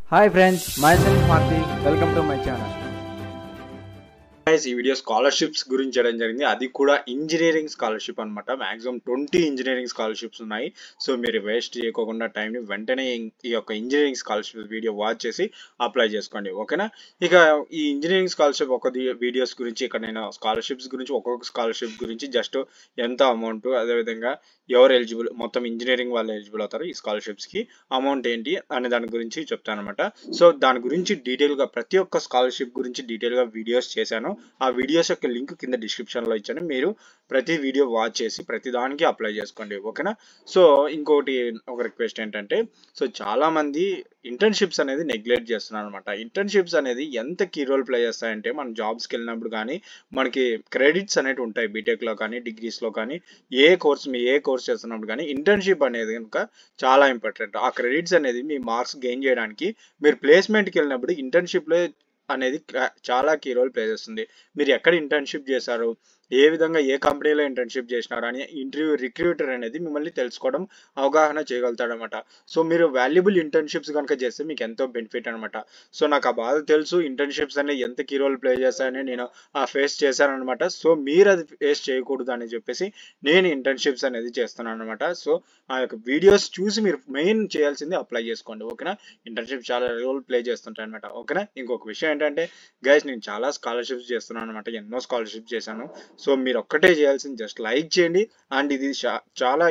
Hi friends, myself Marti. Welcome to my channel. Guys ఈ video scholarships గురించి చేయడం జరిగింది అది కూడా ఇంజనీరింగ్ స్కాలర్షిప్ అనమాట మాక్సిమం ట్వంటీ ఇంజనీరింగ్ స్కాలర్షిప్స్ ఉన్నాయి సో మీరు వేస్ట్ చేయకోకుండా టైంని వెంటనే ఈ యొక్క ఇంజనీరింగ్ స్కాలర్షిప్ వీడియో వాచ్ చేసి అప్లై చేసుకోండి ఓకేనా ఇక ఈ ఇంజనీరింగ్ స్కాలర్షిప్ ఒక వీడియోస్ గురించి ఇక్కడ నేను స్కాలర్షిప్స్ గురించి ఒక్కొక్క స్కాలర్షిప్ గురించి జస్ట్ ఎంత అమౌంట్ అదేవిధంగా ఎవరు ఎలిజిబుల్ మొత్తం ఇంజనీరింగ్ వాళ్ళు ఎలిజిబుల్ అవుతారు ఈ స్కాలర్షిప్స్కి అమౌంట్ ఏంటి అనే దాని గురించి చెప్తాను అనమాట సో దాని గురించి డీటెయిల్గా ప్రతి ఒక్క స్కాలర్షిప్ గురించి డీటెయిల్గా వీడియోస్ చేశాను ఆ వీడియోస్ యొక్క లింక్ కింద డిస్క్రిప్షన్లో ఇచ్చాను మీరు ప్రతి వీడియో వాచ్ చేసి ప్రతి దానికి అప్లై చేసుకోండి ఓకేనా సో ఇంకోటి ఒక రిక్వెస్ట్ ఏంటంటే సో చాలా మంది ఇంటర్న్షిప్స్ అనేది నెగ్లెక్ట్ చేస్తున్నారు అనమాట ఇంటర్న్షిప్స్ అనేది ఎంత కీ రోల్ ప్లే చేస్తాయంటే మనం జాబ్స్కి వెళ్ళినప్పుడు కానీ మనకి క్రెడిట్స్ అనేవి ఉంటాయి బీటెక్లో కానీ డిగ్రీస్లో కానీ ఏ కోర్స్ మీ ఏ కోర్స్ చేస్తున్నప్పుడు కానీ ఇంటర్న్షిప్ అనేది కనుక చాలా ఇంపార్టెంట్ ఆ క్రెడిట్స్ అనేది మీ మార్క్స్ గెయిన్ చేయడానికి మీరు ప్లేస్మెంట్కి వెళ్ళినప్పుడు ఇంటర్న్షిప్లో అనేది చాలా కీ రోల్ ప్లే చేస్తుంది మీరు ఎక్కడ ఇంటర్న్షిప్ చేశారు ఏ విధంగా ఏ కంపెనీలో ఇంటర్న్షిప్ చేసినారు అని ఇంటర్వ్యూ రిక్రూటర్ అనేది మిమ్మల్ని తెలుసుకోవడం అవగాహన చేయగలుగుతాడనమాట సో మీరు వాల్యుబుల్ ఇంటర్న్షిప్స్ కనుక చేస్తే మీకు ఎంతో బెనిఫిట్ అనమాట సో నాకు ఆ బాధ తెలుసు ఇంటర్న్షిప్స్ అనేవి ఎంత కీ రోల్ ప్లే చేస్తాయని నేను ఆ ఫేస్ చేశాను సో మీరు అది ఫేస్ చేయకూడదు అని చెప్పేసి నేను ఇంటర్న్షిప్స్ అనేది చేస్తున్నాను అనమాట సో ఆ యొక్క వీడియోస్ చూసి మీరు మెయిన్ చేయాల్సింది అప్లై చేసుకోండి ఓకేనా ఇంటర్న్షిప్ చాలా రోల్ ప్లే చేస్తుంటాయి అనమాట ఓకేనా ఇంకొక విషయం ఏంటంటే గైస్ నేను చాలా స్కాలర్షిప్స్ చేస్తున్నాను అనమాట ఎన్నో స్కాలర్షిప్ చేశాను సో మీరు ఒక్కటే చేయాల్సింది జస్ట్ లైక్ చేయండి అండ్ ఇది చాలా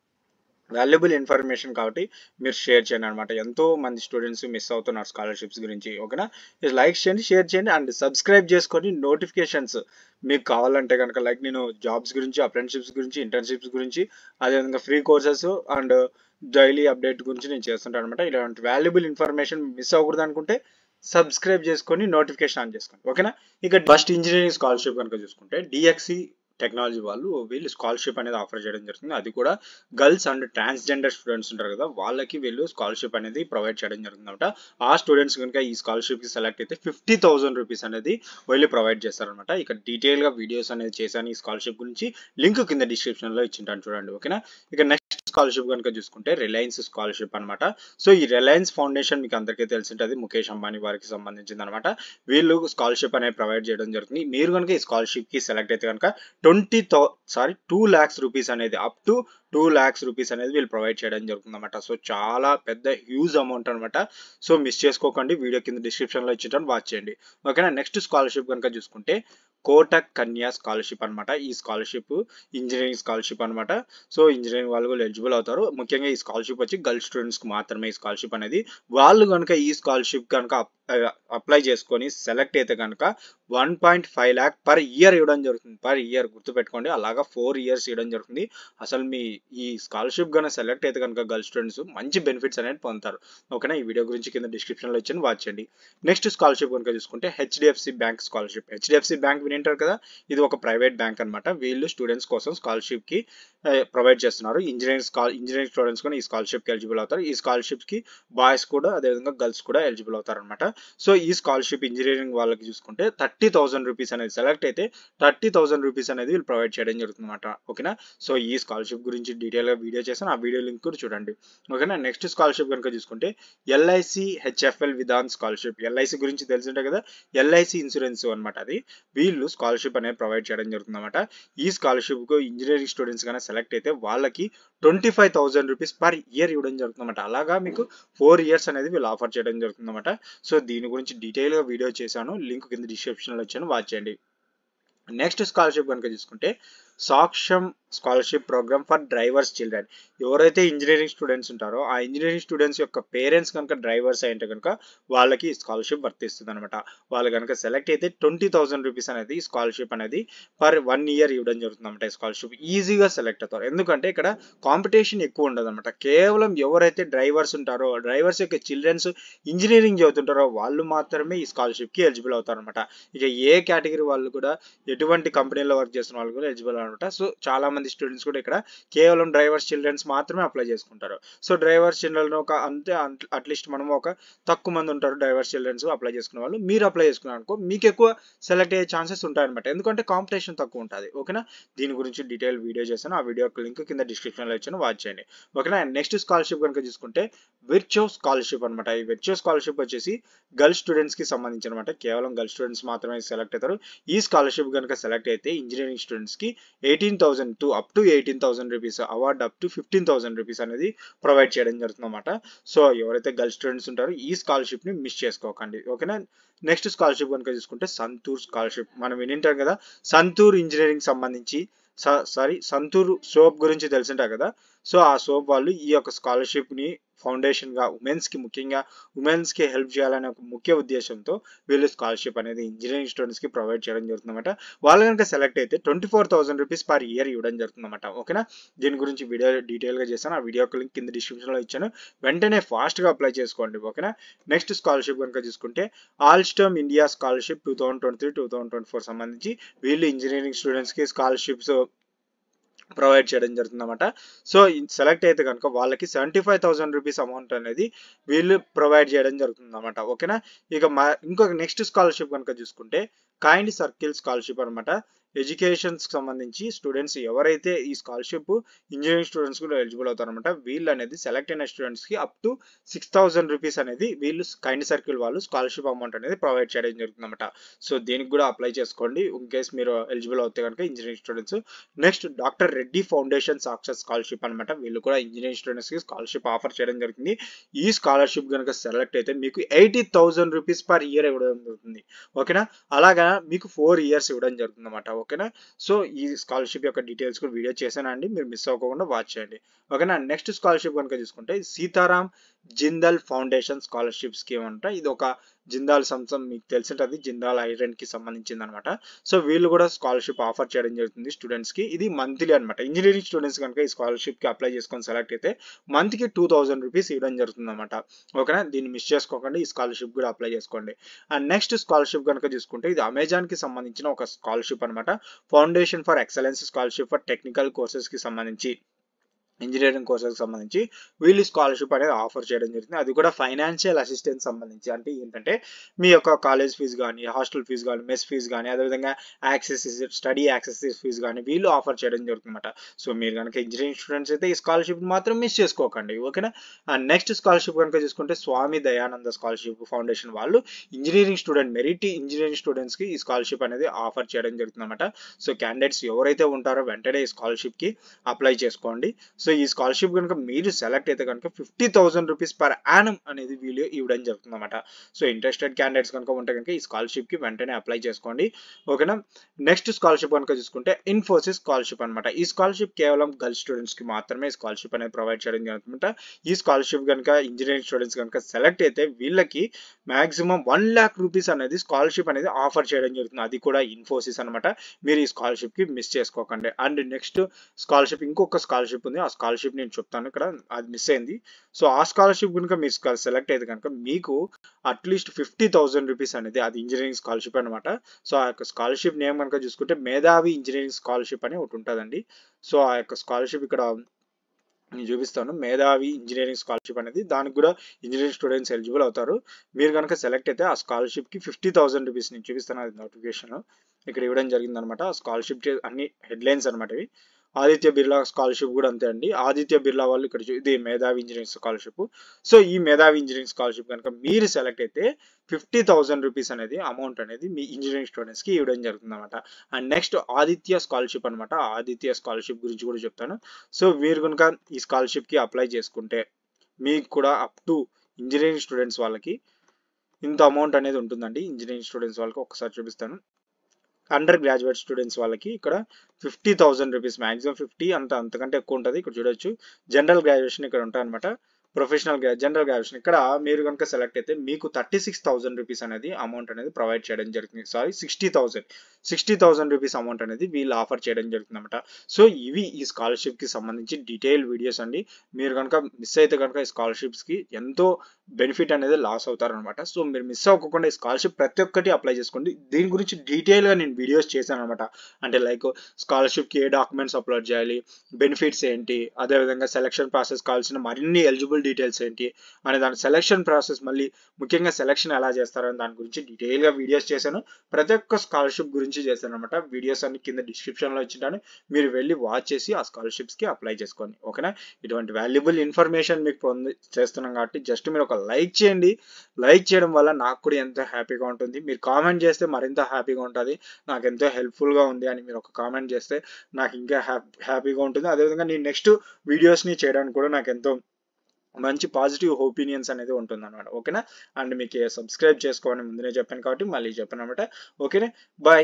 వాల్యుబుల్ ఇన్ఫర్మేషన్ కాబట్టి మీరు షేర్ చేయండి అనమాట ఎంతో మంది స్టూడెంట్స్ మిస్ అవుతున్నారు స్కాలర్షిప్స్ గురించి ఓకేనా లైక్ చేయండి షేర్ చేయండి అండ్ సబ్స్క్రైబ్ చేసుకొని నోటిఫికేషన్స్ మీకు కావాలంటే కనుక లైక్ నేను జాబ్స్ గురించి అప్రెంటిషిప్స్ గురించి ఇంటర్న్షిప్స్ గురించి అదేవిధంగా free courses and daily update గురించి నేను చేస్తుంటాను అనమాట ఇలాంటి వాల్యుబుల్ ఇన్ఫర్మేషన్ మిస్ అవ్వకూడదు అనుకుంటే సబ్స్క్రైబ్ చేసుకొని నోటిఫికేషన్ ఆన్ చేసుకోండి ఓకేనా ఇక ఫస్ట్ ఇంజనీరింగ్ స్కాలర్షిప్ కనుక చూసుకుంటే డిఎక్సి టెక్నాలజీ వాళ్ళు వీళ్ళు స్కాలర్షిప్ అనేది ఆఫర్ చేయడం జరుగుతుంది అది కూడా గర్ల్స్ అండ్ ట్రాన్స్జెండర్ స్టూడెంట్స్ ఉంటారు కదా వాళ్ళకి వీళ్ళు స్కాలర్షిప్ అనేది ప్రొవైడ్ చేయడం జరుగుతుంది అనమాట ఆ స్టూడెంట్స్ కనుక ఈ స్కాలర్షిప్ కి సెలెక్ట్ అయితే ఫిఫ్టీ థౌసండ్ రూపీస్ అనేది వీళ్ళు ప్రొవైడ్ చేస్తారనమాట ఇక డీటెయిల్ గా వీడియోస్ అనేది చేశాను ఈ స్కాలర్షిప్ గురించి లింక్ కింద డిస్క్రిప్షన్ లో ఇచ్చింటాను చూడండి ఓకేనా ఇక నెక్స్ట్ స్కాలర్షిప్ కనుక చూసుకుంటే రిలయన్స్ స్కాలర్షిప్ అనమాట సో ఈ రిలయన్స్ ఫౌండేషన్ మీకు అందరికీ తెలిసింటది ముఖేష్ అంబానీ వారికి సంబంధించింది అనమాట వీళ్ళు స్కాలర్షిప్ అనేది ప్రొవైడ్ చేయడం జరుగుతుంది మీరు కనుక ఈ స్కాలర్షిప్ కి సెలెక్ట్ అయితే కనుక twenty thou sorry two lakhs rupees అనేది up to two lakhs rupees అనేది వీళ్ళు ప్రొవైడ్ చేయడం జరుగుతుంది అనమాట సో చాలా పెద్ద హ్యూజ్ అమౌంట్ అనమాట సో మిస్ చేసుకోకండి వీడియో కింద డిస్క్రిప్షన్లో ఇచ్చింటాను వాచ్ చేయండి ఓకేనా నెక్స్ట్ స్కాలర్షిప్ కనుక చూసుకుంటే కోటక్ కన్యా స్కాలర్షిప్ అనమాట ఈ స్కాలర్షిప్ ఇంజనీరింగ్ స్కాలర్షిప్ అనమాట సో ఇంజనీరింగ్ వాళ్ళు కూడా ఎలిజిబుల్ అవుతారు ముఖ్యంగా ఈ స్కాలర్షిప్ వచ్చి గర్ల్స్ స్టూడెంట్స్కి మాత్రమే ఈ స్కాలర్షిప్ అనేది వాళ్ళు కనుక ఈ స్కాలర్షిప్ కనుక అప్లై చేసుకొని సెలెక్ట్ అయితే కనుక one point five lakh per year ఇవ్వడం జరుగుతుంది పర్ ఇయర్ గుర్తుపెట్టుకోండి అలాగా ఫోర్ ఇయర్స్ ఇవ్వడం జరుగుతుంది అసలు మీ ఈ స్కాలర్షిప్ కనుక సెలెక్ట్ అయితే కనుక గర్ల్స్ స్టూడెంట్స్ మంచి బెనిఫిట్స్ అనేది పొందుతారు ఓకేనా ఈ వీడియో గురించి కింద డిస్క్రిప్షన్లో ఇచ్చాను వాచ్ చేయండి నెక్స్ట్ స్కాలర్షిప్ కనుక చూసుకుంటే HDFC bank scholarship HDFC bank వినింటారు కదా ఇది ఒక ప్రైవేట్ బ్యాంక్ అనమాట వీళ్ళు స్టూడెంట్స్ కోసం స్కాలర్షిప్ కి ప్రొవైడ్ చేస్తున్నారు ఇంజనీరింగ్ స్కాల్ ఇంజనీరింగ్ స్టూడెంట్స్ కూడా ఈ స్కాలర్షిప్ కి ఎలిజిబుల్ అవుతారు ఈ స్కాలర్షిప్ కి బాయ్స్ కూడా అదేవిధంగా గర్ల్స్ కూడా ఎలిజిబుల్ అవుతారు అనమాట సో ఈ స్కాలర్షిప్ ఇంజనీరింగ్ వాళ్ళకి చూసుకుంటే థర్టీ థౌసండ్ రూపీస్ అనేది సెలెక్ట్ అయితే థర్టీ థౌసండ్ రూపీస్ అనేది వీళ్ళు ప్రొవైడ్ చేయడం జరుగుతుంది అనమాట ఓకేనా సో ఈ స్కాలర్షిప్ గురించి డీటెయిల్గా వీడియో చేశాను ఆ వీడియో లింక్ కూడా చూడండి ఓకేనా నెక్స్ట్ స్కాలర్షిప్ కనుక చూసుకుంటే LIC HFL Vidhan scholarship LIC గురించి తెలిసింటే కదా ఎల్ఐసి ఇన్సూరెన్స్ అనమాట అది వీళ్ళు స్కాలర్షిప్ అనేది ప్రొవైడ్ చేయడం జరుగుతుంది అనమాట ఈ స్కాలర్షిప్ కు ఇంజనీరింగ్ స్టూడెంట్స్ కన్నా సెలెక్ట్ అయితే వాళ్ళకి twenty five thousand rupees per year ఇవ్వడం జరుగుతుంది అనమాట అలాగా మీకు ఫోర్ ఇయర్స్ అనేది వీళ్ళు ఆఫర్ చేయడం జరుగుతుంది అనమాట సో దీని గురించి డీటెయిల్గా వీడియో చేశాను లింక్ కింద డిస్క్రిప్షన్లో వచ్చాను వాచ్ చేయండి నెక్స్ట్ స్కాలర్షిప్ కనుక చూసుకుంటే Saksham scholarship program for drivers children ఎవరైతే ఇంజనీరింగ్ స్టూడెంట్స్ ఉంటారో ఆ ఇంజనీరింగ్ స్టూడెంట్స్ యొక్క పేరెంట్స్ కనుక డ్రైవర్స్ అయితే కనుక వాళ్ళకి స్కాలర్షిప్ వర్తిస్తుంది అనమాట వాళ్ళు కనుక సెలెక్ట్ అయితే ట్వంటీ థౌసండ్ రూపీస్ అనేది స్కాలర్షిప్ అనేది పర్ వన్ ఇయర్ ఇవ్వడం జరుగుతుంది అనమాట స్కాలర్షిప్ ఈజీగా సెలెక్ట్ అవుతారు ఎందుకంటే ఇక్కడ కాంపిటీషన్ ఎక్కువ ఉండదు అనమాట కేవలం ఎవరైతే డ్రైవర్స్ ఉంటారో డ్రైవర్స్ యొక్క చిల్డ్రన్స్ ఇంజనీరింగ్ చదువుతుంటారో వాళ్ళు మాత్రమే ఈ స్కాలర్షిప్కి ఎలిజిబుల్ అవుతారు అనమాట ఇక ఏ కేటగిరీ వాళ్ళు కూడా ఎటువంటి కంపెనీలో వర్క్ చేస్తున్న వాళ్ళు కూడా ఎలిజిబుల్ అనమాట సో చాలా మంది స్టూడెంట్స్ కూడా ఇక్కడ కేవలం డ్రైవర్స్ చిల్డ్రన్స్ మాత్రమే అప్లై చేసుకుంటారు సో డ్రైవర్స్ చిల్డ్రన్ ఒక అంతే అట్లీస్ట్ మనం ఒక తక్కువ మంది ఉంటారు డ్రైవర్స్ చిల్డ్రన్స్ అప్లై చేసుకునే వాళ్ళు మీరు అప్లై చేసుకున్నారు అనుకో మీకు ఎక్కువ సెలెక్ట్ అయ్యే ఛాన్సెస్ ఉంటాయన్నమాట ఎందుకంటే కాంపిటీషన్ తక్కువ ఉంటుంది ఓకేనా దీని గురించి డీటెయిల్ వీడియో చేశాను ఆ వీడియో లింక్ కింద డిస్క్రిప్షన్లో ఇచ్చాను వాచ్ చేయండి ఓకేనా నెక్స్ట్ స్కాలర్షిప్ కనుక చూసుకుంటే విర్చో స్కాలర్షిప్ అనమాట ఈ విర్చో స్కాలర్షిప్ వచ్చేసి గర్ల్స్ స్టూడెంట్స్ కి సంబంధించి అనమాట కేవలం గర్ల్స్ స్టూడెంట్స్ మాత్రమే సెలెక్ట్ అవుతారు ఈ స్కాలర్షిప్ కనుక సెలెక్ట్ అయితే ఇంజనీరింగ్ స్టూడెంట్స్ కి eighteen thousand to up to eighteen thousand rupees award up to fifteen thousand rupees అనేది ప్రొవైడ్ చేయడం జరుగుతుంది అనమాట సో ఎవరైతే గర్ల్స్ స్టూడెంట్స్ ఉంటారో ఈ స్కాలర్షిప్ ని మిస్ చేసుకోకండి ఓకేనా నెక్స్ట్ స్కాలర్షిప్ కనుక చూసుకుంటే సంతూర్ స్కాలర్షిప్ మనం వినింటాం కదా సంతూర్ ఇంజనీరింగ్ సంబంధించి సారీ సంతూర్ సోప్ గురించి తెలిసింటారు కదా సో ఆ సోప్ వాళ్ళు ఈ యొక్క స్కాలర్షిప్ ని ఫౌండేషన్ గా ఉమెన్స్ కి ముఖ్యంగా ఉమెన్స్ కి హెల్ప్ చేయాలనే ఒక ముఖ్య ఉద్దేశంతో వీళ్ళు స్కాలర్షిప్ అనేది ఇంజనీరింగ్ స్టూడెంట్స్ కి ప్రొవైడ్ చేయడం జరుగుతుందన్నమాట వాళ్ళు కనుక సెలెక్ట్ అయితే twenty four thousand rupees per year ఇవ్వడం జరుగుతుందన్నమాట ఓకేనా దీని గురించి వీడియో డీటెయిల్ గా చేశాను ఆ వీడియో లింక్ కింద డిస్క్రిప్షన్ లో ఇచ్చాను వెంటనే ఫాస్ట్ గా అప్లై చేసుకోండి ఓకేనా నెక్స్ట్ స్కాలర్షిప్ కనుక చూసుకుంటే Alstom India scholarship two thousand twenty three two thousand twenty four సంబంధించి వీళ్ళు ఇంజనీరింగ్ స్టూడెంట్స్ కి స్కాలర్షిప్స్ ప్రొవైడ్ చేయడం జరుగుతుంది అనమాట సో సెలెక్ట్ అయితే కనుక వాళ్ళకి seventy five thousand rupees amount అనేది వీళ్ళు ప్రొవైడ్ చేయడం జరుగుతుంది అనమాట ఓకేనా ఇక మా ఇంకొక నెక్స్ట్ స్కాలర్షిప్ కనుక చూసుకుంటే కైండ్ సర్కిల్ స్కాలర్షిప్ అనమాట ఎడ్యుకేషన్స్ సంబంధించి స్టూడెంట్స్ ఎవరైతే ఈ స్కాలర్షిప్ ఇంజనీరింగ్ స్టూడెంట్స్ కూడా ఎలిజిబుల్ అవుతారనమాట వీళ్ళు అనేది సెలెక్ట్ అయిన స్టూడెంట్స్ కి up to six thousand rupees అనేది వీళ్ళు కైండ్ సర్కిల్ వాళ్ళు స్కాలర్షిప్ అమౌంట్ అనేది ప్రొవైడ్ చేయడం జరుగుతుందన్నమాట సో దీనికి కూడా అప్లై చేసుకోండి ఇన్ కేస్ మీరు ఎలిజిబుల్ అవుతే కనుక engineering students next doctor Reddy foundation Sashakt scholarship అనమాట వీళ్ళు కూడా ఇంజనీరింగ్ స్టూడెంట్స్ కి స్కాలర్షిప్ ఆఫర్ చేయడం జరుగుతుంది ఈ స్కాలర్షిప్ కనుక సెలెక్ట్ అయితే మీకు eighty thousand rupees per year ఇవ్వడం జరుగుతుంది ఓకేనా అలాగా మీకు ఫోర్ ఇయర్స్ ఇవ్వడం జరుగుతుంది అనమాట ఓకేనా సో ఈ స్కాలర్షిప్ యొక్క డీటెయిల్స్ కూడా వీడియో చేశానండి మీరు మిస్ అవ్వకుండా వాచ్ చేయండి ఓకేనా నెక్స్ట్ స్కాలర్షిప్ కనుక చూసుకుంటే Sitaram Jindal foundation scholarship scheme అంట ఇది ఒక జిందాల్ సంస్థ మీకు తెలిసింటది జిందాల్ ఐరన్ కి సంబంధించింది అనమాట సో వీళ్ళు కూడా స్కాలర్షిప్ ఆఫర్ చేయడం జరుగుతుంది స్టూడెంట్స్ కి ఇది మంత్లీ అనమాట ఇంజనీరింగ్ స్టూడెంట్స్ కనుక ఈ స్కాలర్షిప్ కి అప్లై చేసుకొని సెలెక్ట్ అయితే మంత్ కి టూ థౌసండ్ రూపీస్ ఇవ్వడం జరుగుతుంది అనమాట ఓకేనా దీన్ని మిస్ చేసుకోకండి ఈ స్కాలర్షిప్ కూడా అప్లై చేసుకోండి అండ్ నెక్స్ట్ స్కాలర్షిప్ కనుక చూసుకుంటే ఇది అమెజాన్ కి సంబంధించిన ఒక స్కాలర్షిప్ అనమాట foundation for excellence scholarship for technical courses కి సంబంధించి ఇంజనీరింగ్ కోర్సెస్ సంబంధించి వీళ్ళు స్కాలర్షిప్ అనేది ఆఫర్ చేయడం జరుగుతుంది అది కూడా ఫైనాన్షియల్ అసిస్టెన్స్ సంబంధించి అంటే ఏంటంటే మీ యొక్క కాలేజ్ ఫీజు కానీ హాస్టల్ ఫీజు కానీ మెస్ ఫీజు కానీ అదేవిధంగా యాక్సెస్ స్టడీ యాక్సెస్ ఫీజు కానీ వీళ్ళు ఆఫర్ చేయడం జరుగుతుందన్నమాట సో మీరు కనుక ఇంజనీరింగ్ స్టూడెంట్స్ అయితే ఈ స్కాలర్షిప్ మాత్రం మిస్ చేసుకోకండి ఓకేనా అండ్ నెక్స్ట్ స్కాలర్షిప్ కనుక చూసుకుంటే స్వామి దయానంద స్కాలర్షిప్ ఫౌండేషన్ వాళ్ళు engineering student merit engineering students కి ఈ స్కాలర్షిప్ అనేది ఆఫర్ చేయడం జరుగుతుందన్నమాట సో క్యాండిడేట్స్ ఎవరైతే ఉంటారో వెంటనే ఈ స్కాలర్షిప్ కి అప్లై చేసుకోండి సో ఈ స్కాలర్షిప్ కనుక మీరు సెలెక్ట్ అయితే కనుక fifty thousand rupees per annum అనేది వీళ్ళు ఇవ్వడం జరుగుతుంది అనమాట సో ఇంట్రెస్టెడ్ క్యాండిడేట్స్ కనుక ఉంటే కనుక ఈ స్కాలర్షిప్ కి వెంటనే అప్లై చేసుకోండి ఓకేనా నెక్స్ట్ స్కాలర్షిప్ కనుక చూసుకుంటే ఇన్ఫోసిస్ స్కాలర్షిప్ అనమాట ఈ స్కాలర్షిప్ కేవలం గర్ల్స్ స్టూడెంట్స్ కి మాత్రమే స్కాలర్షిప్ అనేది ప్రొవైడ్ చేయడం జరుగుతుందన్నమాట ఈ స్కాలర్షిప్ కనుక ఇంజనీరింగ్ స్టూడెంట్స్ కనుక సెలెక్ట్ అయితే వీళ్ళకి మాక్సిమం వన్ ల్యాక్ రూపీస్ అనేది స్కాలర్షిప్ అనేది ఆఫర్ చేయడం జరుగుతుంది అది కూడా ఇన్ఫోసిస్ అనమాట మీరు ఈ స్కాలర్షిప్ కి మిస్ చేసుకోకండి అండ్ నెక్స్ట్ స్కాలర్షిప్ ఇంకొక స్కాలర్షిప్ ఉంది ఆ స్కాలర్షిప్ నేను చెప్తాను ఇక్కడ అది మిస్ అయింది సో ఆ స్కాలర్షిప్ కనుక మీరు సెలెక్ట్ అయితే కనుక మీకు అట్లీస్ట్ ఫిఫ్టీ థౌసండ్ రూపీస్ అనేది అది ఇంజనీరింగ్ స్కాలర్షిప్ అనమాట సో ఆ యొక్క స్కాలర్షిప్ నేమ్ కనుక చూసుకుంటే మేధావి ఇంజనీరింగ్ స్కాలర్షిప్ అని ఒకటి ఉంటుందండి సో ఆ యొక్క స్కాలర్షిప్ ఇక్కడ నేను చూపిస్తాను మేధావి ఇంజనీరింగ్ స్కాలర్షిప్ అనేది దానికి కూడా ఇంజనీరింగ్ స్టూడెంట్స్ ఎలిజిబుల్ అవుతారు మీరు కనుక సెలెక్ట్ అయితే ఆ స్కాలర్షిప్ కి ఫిఫ్టీ థౌసండ్ రూపీస్ నేను చూపిస్తాను అది నోటిఫికేషన్ ఇక్కడ ఇవ్వడం జరిగింది అనమాట ఆ స్కాలర్షిప్ అన్ని హెడ్లైన్స్ అనమాట ఇవి ఆదిత్య బిర్లా స్కాలర్షిప్ కూడా అంతే అండి ఆదిత్య బిర్లా వాళ్ళు ఇక్కడ చూ- ఇది మేధావి ఇంజనీరింగ్ స్కాలర్షిప్ సో ఈ మేధావి ఇంజనీరింగ్ స్కాలర్షిప్ కనుక మీరు సెలెక్ట్ అయితే ఫిఫ్టీ థౌసండ్ రూపీస్ అనేది అమౌంట్ అనేది మీ ఇంజనీరింగ్ స్టూడెంట్స్ కి ఇవ్వడం జరుగుతుంది అనమాట అండ్ నెక్స్ట్ ఆదిత్య స్కాలర్షిప్ అనమాట ఆదిత్య స్కాలర్షిప్ గురించి కూడా చెప్తాను సో మీరు కనుక ఈ స్కాలర్షిప్ కి అప్లై చేసుకుంటే మీకు కూడా అప్ టు ఇంజనీరింగ్ స్టూడెంట్స్ వాళ్ళకి ఇంత అమౌంట్ అనేది ఉంటుందండి ఇంజనీరింగ్ స్టూడెంట్స్ వాళ్ళకి ఒకసారి చూపిస్తాను అండర్ గ్రాడ్యుయేట్ స్టూడెంట్స్ వాళ్ళకి ఇక్కడ fifty thousand rupees maximum fifty అంత అంతకంటే ఎక్కువ ఉంటుంది ఇక్కడ చూడొచ్చు జనరల్ గ్రాడ్యుయేషన్ ఇక్కడ ఉంటాయి అనమాట ప్రొఫెషనల్ జనరల్ గ్రాడ్యుయేషన్ ఇక్కడ మీరు కనుక సెలెక్ట్ అయితే మీకు థర్టీ సిక్స్ థౌసండ్ రూపీస్ అనేది అమౌంట్ అనేది ప్రొవైడ్ చేయడం జరుగుతుంది sorry sixty thousand sixty thousand rupees amount అనేది వీళ్ళు ఆఫర్ చేయడం జరుగుతుంది అనమాట సో ఇవి ఈ స్కాలర్షిప్కి సంబంధించి డీటెయిల్ వీడియోస్ అండి మీరు కనుక మిస్ అయితే కనుక ఈ స్కాలర్షిప్స్కి ఎంతో బెనిఫిట్ అనేది లాస్ అవుతారనమాట సో మీరు మిస్ అవ్వకుండా ఈ స్కాలర్షిప్ ప్రతి ఒక్కటి అప్లై చేసుకోండి దీని గురించి డీటెయిల్గా నేను వీడియోస్ చేశాను అనమాట అంటే లైక్ స్కాలర్షిప్కి ఏ డాక్యుమెంట్స్ అప్లోడ్ చేయాలి బెనిఫిట్స్ ఏంటి అదేవిధంగా సెలక్షన్ ప్రాసెస్ కావాల్సిన మరిన్ని ఎలిజిబుల్ డీటెయిల్స్ ఏంటి అనే దాని సెలక్షన్ ప్రాసెస్ మళ్ళీ ముఖ్యంగా సెలక్షన్ ఎలా చేస్తారని దాని గురించి డీటెయిల్గా వీడియోస్ చేశాను ప్రతి ఒక్క స్కాలర్షిప్ గురించి చేశాను అనమాట వీడియోస్ అన్ని కింద డిస్క్రిప్షన్లో ఇచ్చింటాను మీరు వెళ్ళి వాచ్ చేసి ఆ స్కాలర్షిప్స్కి అప్లై చేసుకోండి ఓకేనా ఇటువంటి వాల్యుబుల్ ఇన్ఫర్మేషన్ మీకు పొంది చేస్తున్నాం కాబట్టి జస్ట్ మీరు ఒక లైక్ చేయండి లైక్ చేయడం వల్ల నాకు కూడా ఎంతో హ్యాపీగా ఉంటుంది మీరు కామెంట్ చేస్తే మరింత హ్యాపీగా ఉంటుంది నాకు ఎంతో హెల్ప్ఫుల్గా ఉంది అని మీరు ఒక కామెంట్ చేస్తే నాకు ఇంకా హ్యాపీగా ఉంటుంది అదేవిధంగా నేను నెక్స్ట్ వీడియోస్ని చేయడానికి కూడా నాకు ఎంతో మంచి పాజిటివ్ ఒపీనియన్స్ అనేది ఉంటుంది అనమాట ఓకేనా అండ్ మీకు సబ్స్క్రైబ్ చేసుకోవాలని ముందునే చెప్పాను కాబట్టి మళ్ళీ చెప్పాను అనమాట ఓకేనా బాయ్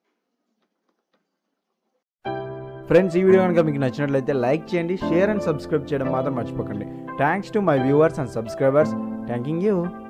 ఫ్రెండ్స్ ఈ వీడియో కనుక మీకు నచ్చినట్లయితే లైక్ చేయండి షేర్ అండ్ సబ్స్క్రైబ్ చేయడం మాత్రం మర్చిపోకండి thanks to my viewers and subscribers thanking you